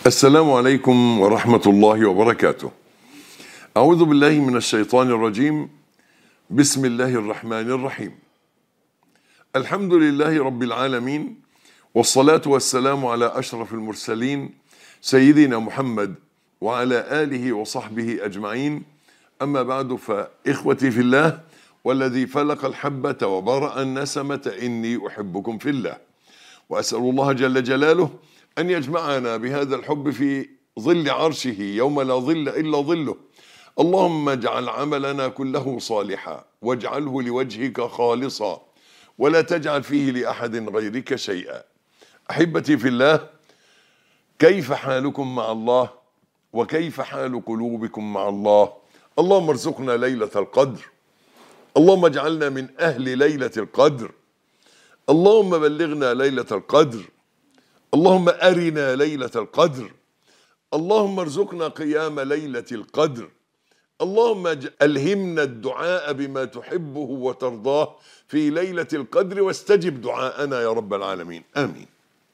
السلام عليكم ورحمة الله وبركاته. أعوذ بالله من الشيطان الرجيم. بسم الله الرحمن الرحيم. الحمد لله رب العالمين والصلاة والسلام على أشرف المرسلين سيدنا محمد وعلى آله وصحبه أجمعين. أما بعد فإخوتي في الله والذي فلق الحبة وبرأ النسمة إني أحبكم في الله. وأسأل الله جل جلاله أن يجمعنا بهذا الحب في ظل عرشه يوم لا ظل إلا ظله اللهم اجعل عملنا كله صالحا واجعله لوجهك خالصا ولا تجعل فيه لأحد غيرك شيئا أحبتي في الله كيف حالكم مع الله وكيف حال قلوبكم مع الله اللهم ارزقنا ليلة القدر اللهم اجعلنا من أهل ليلة القدر اللهم بلغنا ليلة القدر اللهم أرنا ليلة القدر اللهم ارزقنا قيام ليلة القدر اللهم اج- ألهمنا الدعاء بما تحبه وترضاه في ليلة القدر واستجب دعاءنا يا رب العالمين آمين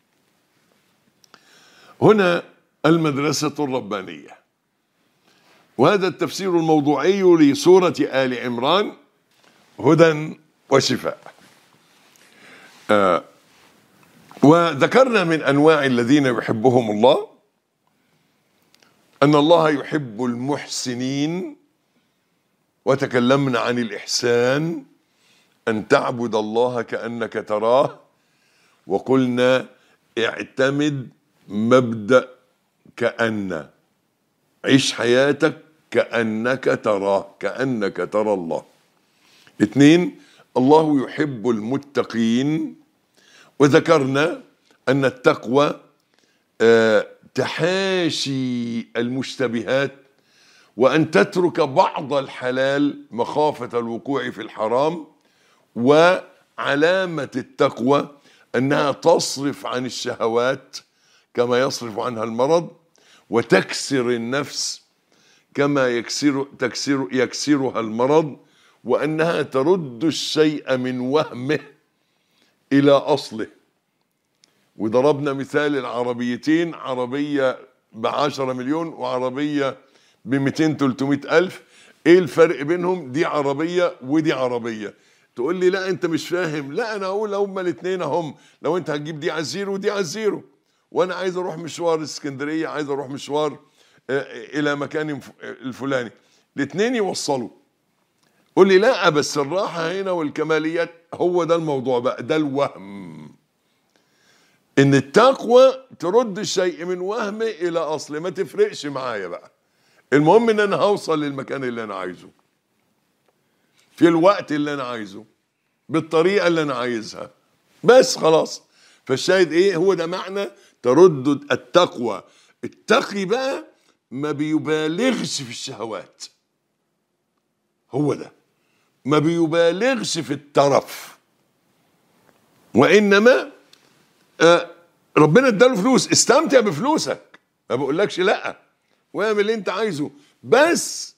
هنا المدرسة الربانية وهذا التفسير الموضوعي لسورة آل عمران هدى وشفاء وذكرنا من انواع الذين يحبهم الله ان الله يحب المحسنين وتكلمنا عن الاحسان ان تعبد الله كانك تراه وقلنا اعتمد مبدا كان عيش حياتك كانك تراه كانك ترى الله اثنين الله يحب المتقين وذكرنا أن التقوى آه، تحاشي المشتبهات وأن تترك بعض الحلال مخافة الوقوع في الحرام وعلامة التقوى أنها تصرف عن الشهوات كما يصرف عنها المرض وتكسر النفس كما يكسر تكسر يكسرها المرض وأنها ترد الشيء من وهمه إلى أصله وضربنا مثال العربيتين عربية بعشرة مليون وعربية بمتين تلتمائة ألف إيه الفرق بينهم دي عربية ودي عربية تقول لي لا أنت مش فاهم لا أنا أقول هما الاتنين هم لو أنت هتجيب دي على الزيرو ودي على الزيرو وأنا عايز أروح مشوار اسكندرية عايز أروح مشوار آه، إلى مكان ف- الفلاني الاتنين يوصلوا قول لي لا بس الراحة هنا والكماليات هو ده الموضوع بقى ده الوهم ان التقوى ترد الشيء من وهمه الى اصله ما تفرقش معايا بقى المهم ان انا هوصل للمكان اللي انا عايزه في الوقت اللي انا عايزه بالطريقة اللي انا عايزها بس خلاص فالشاهد ايه هو ده معنى ترد التقوى التقي بقى ما بيبالغش في الشهوات هو ده ما بيبالغش في الترف وانما آه، ربنا اداله فلوس استمتع بفلوسك ما بقولكش لا واعمل اللي انت عايزه بس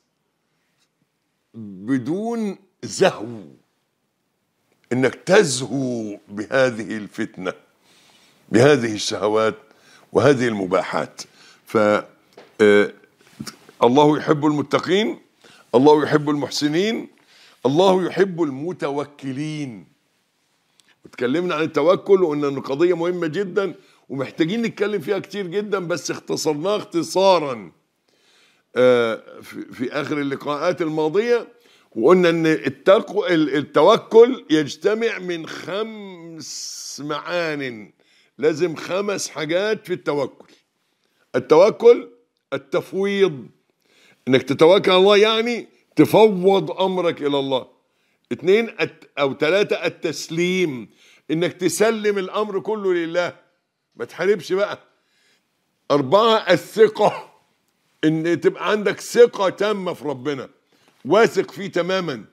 بدون زهو انك تزهو بهذه الفتنه بهذه الشهوات وهذه المباحات ف آه، الله يحب المتقين الله يحب المحسنين الله يحب المتوكلين اتكلمنا عن التوكل وقلنا ان قضيه مهمه جدا ومحتاجين نتكلم فيها كتير جدا بس اختصرناها اختصارا آه، في في اخر اللقاءات الماضيه وقلنا ان التقوى ال- التوكل يجتمع من خمس معان لازم خمس حاجات في التوكل التوكل التفويض انك تتوكل على الله يعني تفوض امرك الى الله اثنين الت- او ثلاثة التسليم انك تسلم الامر كله لله ما تحاربش بقى اربعة الثقة ان تبقى عندك ثقة تامة في ربنا واثق فيه تماما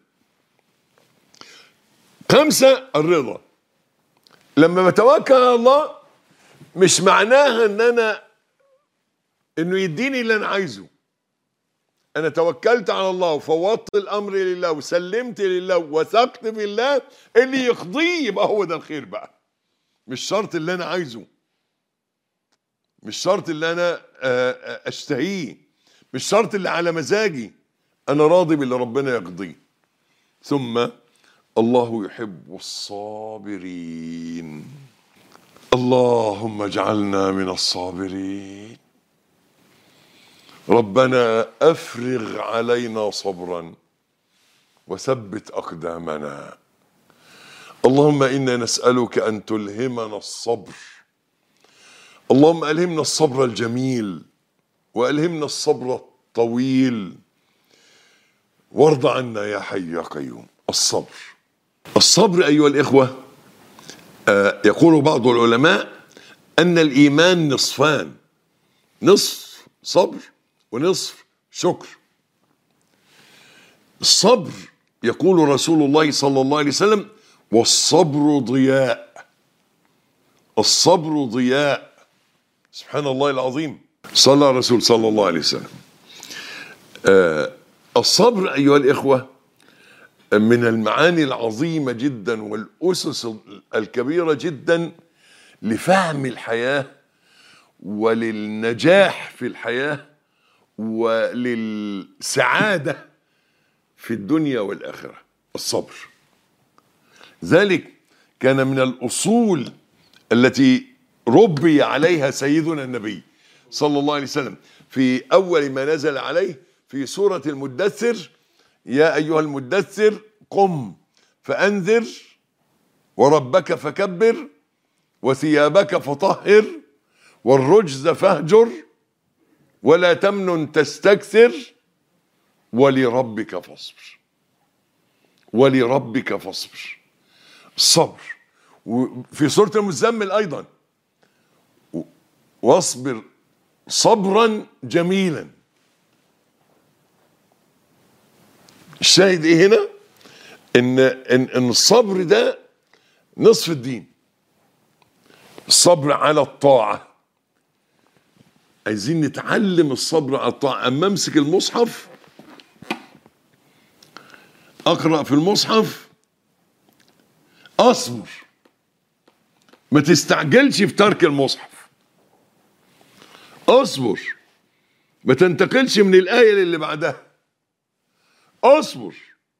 خمسة الرضا لما بتوكل على الله مش معناها ان انا انه يديني اللي انا عايزه انا توكلت على الله وفوضت الامر لله وسلمت لله وثقت بالله اللي يقضيه يبقى هو ده الخير بقى مش شرط اللي انا عايزه مش شرط اللي انا آه، آه، اشتهيه مش شرط اللي على مزاجي انا راضي باللي ربنا يقضيه ثم الله يحب الصابرين اللهم اجعلنا من الصابرين ربنا افرغ علينا صبرا وثبت اقدامنا اللهم انا نسالك ان تلهمنا الصبر اللهم الهمنا الصبر الجميل والهمنا الصبر الطويل وارض عنا يا حي يا قيوم الصبر الصبر ايها الاخوه آه، يقول بعض العلماء ان الايمان نصفان نصف صبر ونصف شكر الصبر يقول رسول الله صلى الله عليه وسلم والصبر ضياء الصبر ضياء سبحان الله العظيم صلى الرسول صلى الله عليه وسلم آه الصبر أيها الإخوة من المعاني العظيمة جدا والأسس الكبيرة جدا لفهم الحياة وللنجاح في الحياة وللسعادة في الدنيا والآخرة الصبر ذلك كان من الأصول التي ربي عليها سيدنا النبي صلى الله عليه وسلم في أول ما نزل عليه في سورة المدثر يا أيها المدثر قم فأنذر وربك فكبر وثيابك فطهر والرجز فاهجر ولا تمنن تستكثر ولربك فاصبر ولربك فاصبر الصبر وفي سورة المزمل أيضا واصبر صبرا جميلا الشاهد ايه هنا ان ان ان الصبر ده نصف الدين الصبر على الطاعه عايزين نتعلم الصبر على الطاعه اما امسك المصحف اقرا في المصحف اصبر ما تستعجلش في ترك المصحف اصبر ما تنتقلش من الايه للي بعدها اصبر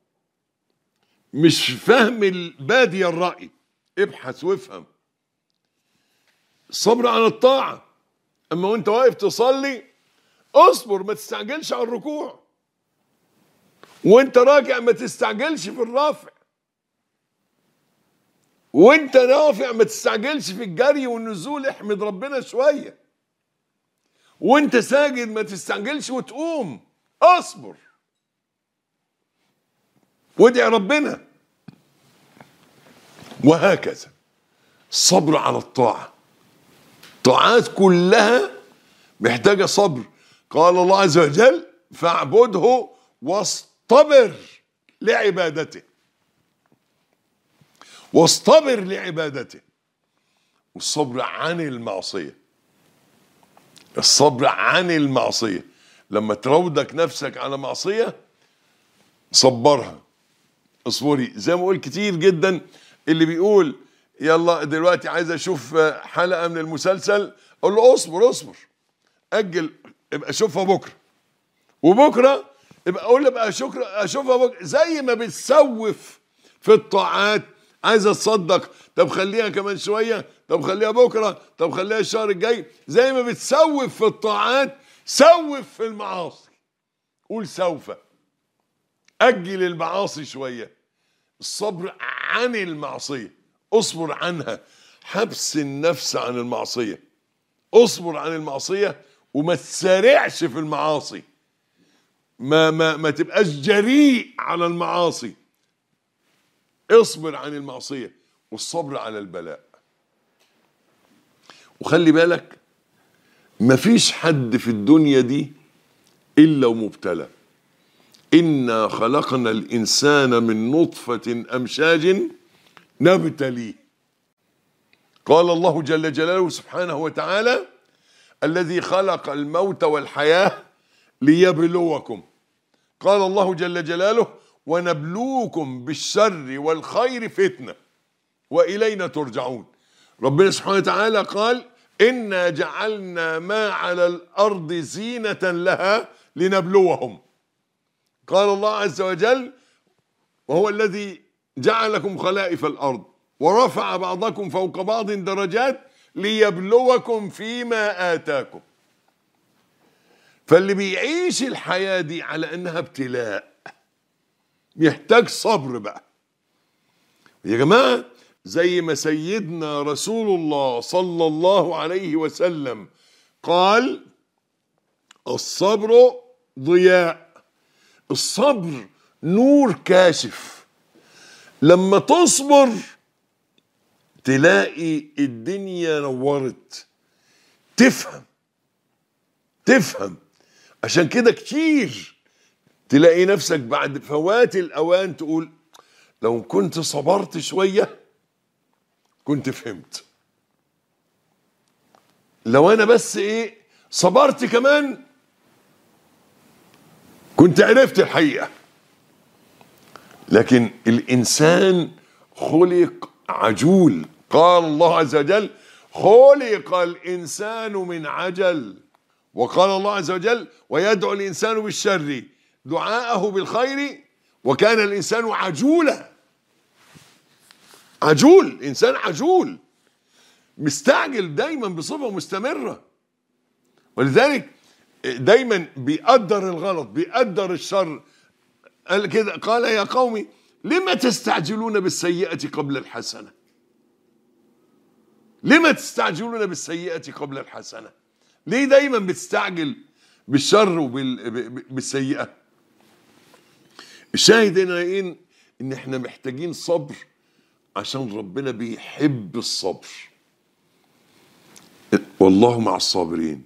مش فهم البادي الرأي ابحث وافهم الصبر على الطاعة اما وانت واقف تصلي اصبر ما تستعجلش على الركوع وانت راجع ما تستعجلش في الرافع وانت رافع ما تستعجلش في الجري والنزول احمد ربنا شوية وانت ساجد ما تستعجلش وتقوم اصبر وادعي ربنا وهكذا الصبر على الطاعة طاعات كلها محتاجة صبر قال الله عز وجل فاعبده واصطبر لعبادته واصطبر لعبادته والصبر عن المعصية الصبر عن المعصية لما ترودك نفسك على معصية صبرها اصبري زي ما اقول كتير جدا اللي بيقول يلا دلوقتي عايز اشوف حلقه من المسلسل اقول له اصبر اصبر اجل ابقى اشوفها بكره وبكره ابقى اقول له ابقى شكرا اشوفها بكره زي ما بتسوف في الطاعات عايز اتصدق طب خليها كمان شويه طب خليها بكره طب خليها الشهر الجاي زي ما بتسوف في الطاعات سوف في المعاصي قول سوف اجل المعاصي شويه الصبر عن المعصيه اصبر عنها حبس النفس عن المعصيه اصبر عن المعصيه وما تسارعش في المعاصي ما ما ما تبقاش جريء على المعاصي اصبر عن المعصيه والصبر على البلاء وخلي بالك مفيش حد في الدنيا دي الا ومبتلى انا خلقنا الانسان من نطفه امشاج نبتليه قال الله جل جلاله سبحانه وتعالى الذي خلق الموت والحياه ليبلوكم قال الله جل جلاله ونبلوكم بالشر والخير فتنه والينا ترجعون ربنا سبحانه وتعالى قال إنا جعلنا ما على الأرض زينة لها لنبلوهم قال الله عز وجل وهو الذي جعلكم خلائف الأرض ورفع بعضكم فوق بعض درجات ليبلوكم فيما آتاكم فاللي بيعيش الحياة دي على أنها ابتلاء يحتاج صبر بقى يا جماعة زي ما سيدنا رسول الله صلى الله عليه وسلم قال الصبر ضياء الصبر نور كاشف لما تصبر تلاقي الدنيا نورت تفهم تفهم عشان كده كتير تلاقي نفسك بعد فوات الاوان تقول لو كنت صبرت شويه كنت فهمت لو انا بس ايه صبرت كمان كنت عرفت الحقيقه لكن الانسان خلق عجول قال الله عز وجل خلق الانسان من عجل وقال الله عز وجل ويدعو الانسان بالشر دعاءه بالخير وكان الانسان عجولا عجول انسان عجول مستعجل دايما بصفه مستمره ولذلك دايما بيقدر الغلط بيقدر الشر قال كده قال يا قوم لما تستعجلون بالسيئة قبل الحسنة لما تستعجلون بالسيئة قبل الحسنة ليه دايما بتستعجل بالشر وبالسيئة الشاهد هنا ايه ان احنا محتاجين صبر عشان ربنا بيحب الصبر والله مع الصابرين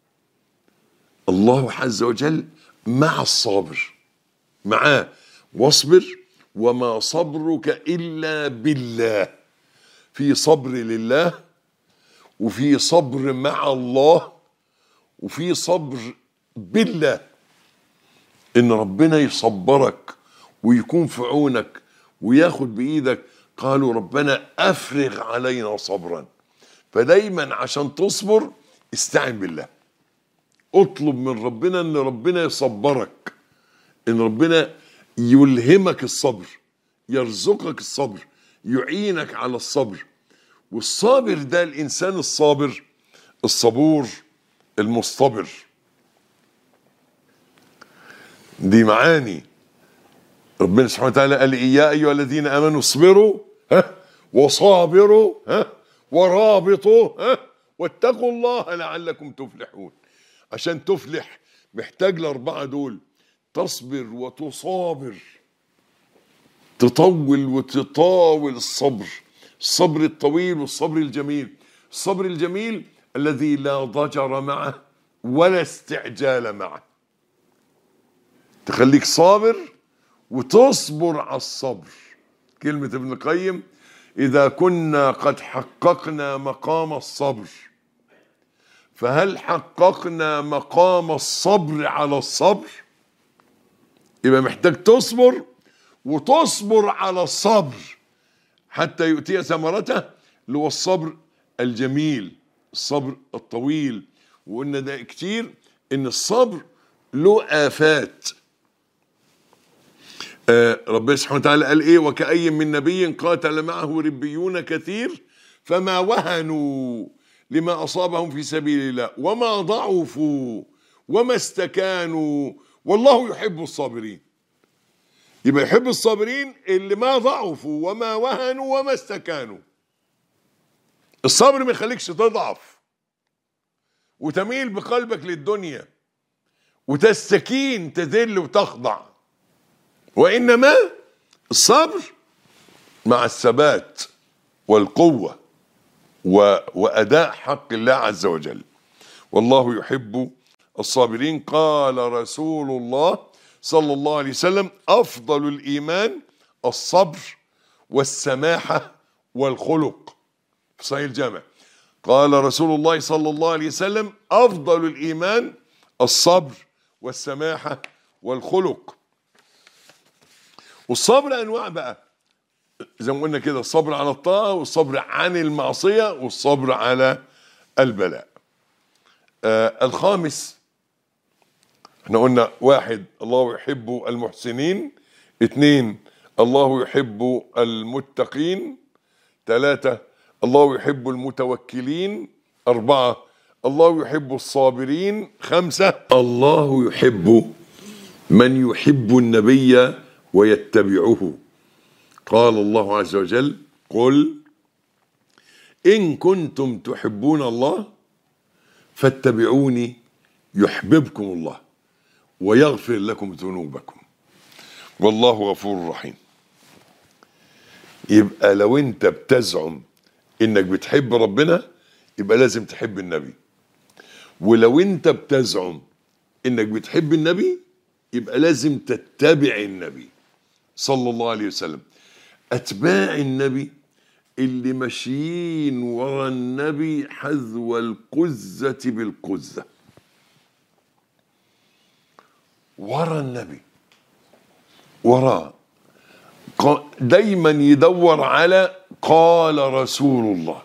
الله عز وجل مع الصابر معاه واصبر وما صبرك الا بالله في صبر لله وفي صبر مع الله وفي صبر بالله ان ربنا يصبرك ويكون في عونك وياخد بايدك قالوا ربنا افرغ علينا صبرا فدايما عشان تصبر استعن بالله اطلب من ربنا ان ربنا يصبرك ان ربنا يلهمك الصبر يرزقك الصبر يعينك على الصبر والصابر ده الانسان الصابر الصبور المصطبر دي معاني ربنا سبحانه وتعالى قال يا ايها الذين امنوا اصبروا ها وصابروا ها ورابطوا ها واتقوا الله لعلكم تفلحون عشان تفلح محتاج الاربعه دول تصبر وتصابر تطول وتطاول الصبر الصبر الطويل والصبر الجميل الصبر الجميل الذي لا ضجر معه ولا استعجال معه تخليك صابر وتصبر على الصبر كلمة ابن القيم إذا كنا قد حققنا مقام الصبر فهل حققنا مقام الصبر على الصبر يبقى محتاج تصبر وتصبر على الصبر حتى يؤتي ثمرته اللي هو الصبر الجميل الصبر الطويل وقلنا ده كتير ان الصبر له آفات آه ربنا سبحانه وتعالى قال ايه وكأي من نبي قاتل معه ربيون كثير فما وهنوا لما أصابهم في سبيل الله وما ضعفوا وما استكانوا والله يحب الصابرين يبقى يحب الصابرين اللي ما ضعفوا وما وهنوا وما استكانوا الصبر ما يخليكش تضعف وتميل بقلبك للدنيا وتستكين تذل وتخضع وانما الصبر مع الثبات والقوه و... واداء حق الله عز وجل والله يحب الصابرين قال رسول الله صلى الله عليه وسلم افضل الايمان الصبر والسماحه والخلق في صحيح الجامع قال رسول الله صلى الله عليه وسلم افضل الايمان الصبر والسماحه والخلق والصبر انواع بقى زي ما قلنا كده الصبر على الطاعه والصبر عن المعصيه والصبر على البلاء آه الخامس احنا قلنا واحد الله يحب المحسنين اثنين الله يحب المتقين ثلاثة الله يحب المتوكلين أربعة الله يحب الصابرين خمسة الله يحب من يحب النبي ويتبعه قال الله عز وجل قل إن كنتم تحبون الله فاتبعوني يحببكم الله ويغفر لكم ذنوبكم والله غفور رحيم يبقى لو انت بتزعم انك بتحب ربنا يبقى لازم تحب النبي ولو انت بتزعم انك بتحب النبي يبقى لازم تتبع النبي صلى الله عليه وسلم اتباع النبي اللي ماشيين ورا النبي حذو القزة بالقزة ورا النبي وراه قا- دايما يدور على قال رسول الله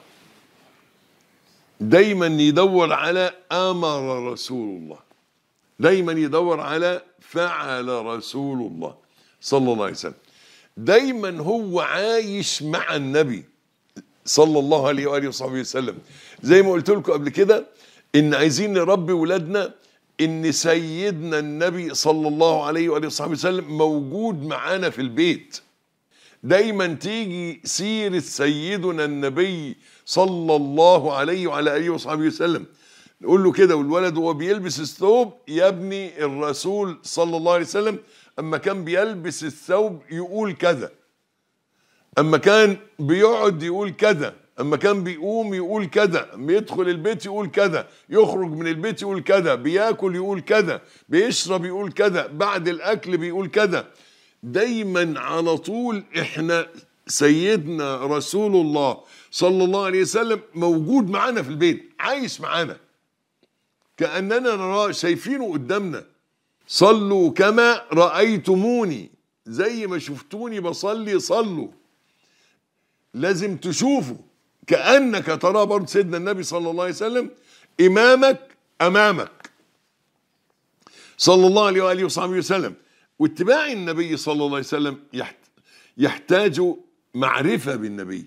دايما يدور على امر رسول الله دايما يدور على فعل رسول الله صلى الله عليه وسلم دايما هو عايش مع النبي صلى الله عليه واله وصحبه وسلم زي ما قلت لكم قبل كده ان عايزين نربي ولادنا ان سيدنا النبي صلى الله عليه واله وصحبه وسلم موجود معانا في البيت دايما تيجي سيرة سيدنا النبي صلى الله عليه وعلى اله وصحبه وسلم نقول له كده والولد وهو بيلبس الثوب يا ابني الرسول صلى الله عليه وسلم اما كان بيلبس الثوب يقول كذا اما كان بيقعد يقول كذا اما كان بيقوم يقول كذا اما يدخل البيت يقول كذا يخرج من البيت يقول كذا بياكل يقول كذا بيشرب يقول كذا بعد الاكل بيقول كذا دايما على طول احنا سيدنا رسول الله صلى الله عليه وسلم موجود معانا في البيت عايش معانا كاننا نراه شايفينه قدامنا صلوا كما رايتموني زي ما شفتوني بصلي صلوا لازم تشوفه كانك ترى برضه سيدنا النبي صلى الله عليه وسلم امامك امامك صلى الله عليه واله وصحبه وسلم واتباع النبي صلى الله عليه وسلم يحت يحتاج معرفه بالنبي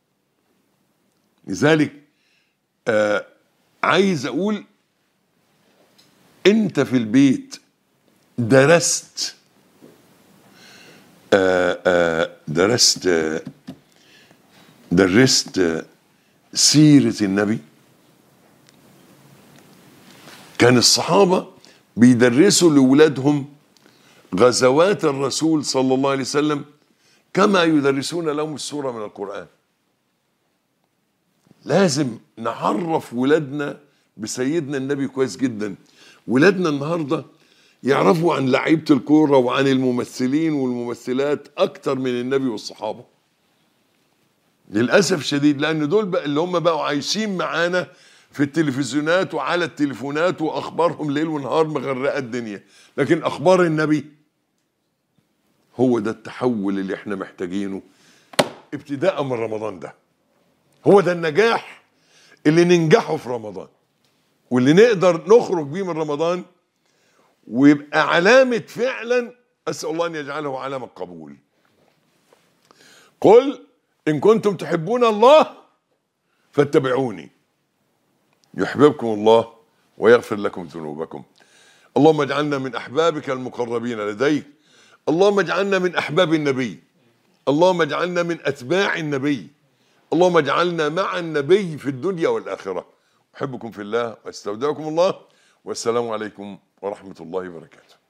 لذلك آه عايز اقول انت في البيت درست آه آه درست آه درست آه سيرة النبي كان الصحابة بيدرسوا لأولادهم غزوات الرسول صلى الله عليه وسلم كما يدرسون لهم السورة من القرآن لازم نعرف ولادنا بسيدنا النبي كويس جدا ولادنا النهارده يعرفوا عن لعيبه الكوره وعن الممثلين والممثلات اكتر من النبي والصحابه للاسف شديد لان دول بقى اللي هم بقوا عايشين معانا في التلفزيونات وعلى التليفونات واخبارهم ليل ونهار مغرقه الدنيا لكن اخبار النبي هو ده التحول اللي احنا محتاجينه ابتداء من رمضان ده هو ده النجاح اللي ننجحه في رمضان واللي نقدر نخرج بيه من رمضان ويبقى علامة فعلا أسأل الله أن يجعله علامة قبول قل إن كنتم تحبون الله فاتبعوني يحببكم الله ويغفر لكم ذنوبكم اللهم اجعلنا من أحبابك المقربين لديك اللهم اجعلنا من أحباب النبي اللهم اجعلنا من أتباع النبي اللهم اجعلنا مع النبي في الدنيا والآخرة أحبكم في الله واستودعكم الله والسلام عليكم ورحمة الله وبركاته